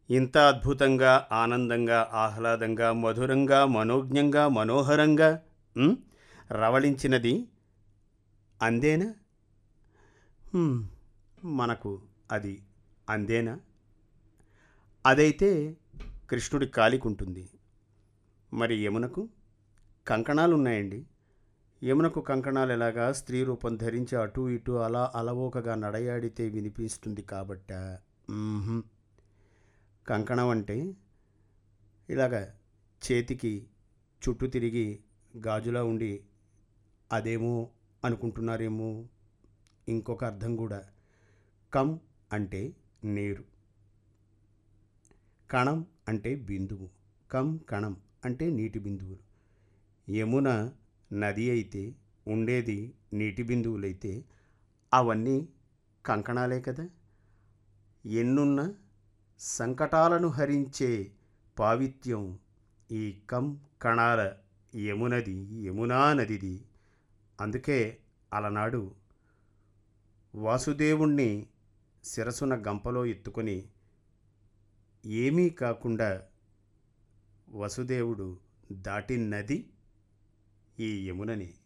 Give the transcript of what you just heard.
ఇంత అద్భుతంగా ఆనందంగా ఆహ్లాదంగా మధురంగా మనోజ్ఞంగా మనోహరంగా ఉమ్, రవళించినది అందేనా హ్మ్, మనకు అది అందేనా అదైతే కృష్ణుడి కాలికుంటుంది మరి యమునకు కంకణాలు ఉన్నాయండి యమునకు కంకణాలు ఎలాగా స్త్రీ రూపం ధరించి అటు ఇటు అలా అలవోకగా నడయాడితే వినిపిస్తుంది కాబట్ట మ్మ్హ్మ్. కంకణం అంటే ఇలాగ చేతికి చుట్టూ తిరిగి గాజులా ఉండి అదేమో అనుకుంటున్నారేమో ఇంకొక అర్థం కూడా కమ్ అంటే నీరు కణం అంటే బిందువు కం కణం అంటే నీటి బిందువులు యమున నది అయితే ఉండేది నీటి బిందువులైతే అవన్నీ కంకణాలే కదా ఎన్నున్న సంకటాలను హరించే పావిత్యం ఈ కం కణాల యమునది యమునా నదిది అందుకే అలనాడు వాసుదేవుణ్ణి శిరసున గంపలో ఎత్తుకొని ఏమీ కాకుండా వసుదేవుడు దాటినది ఈ యమునని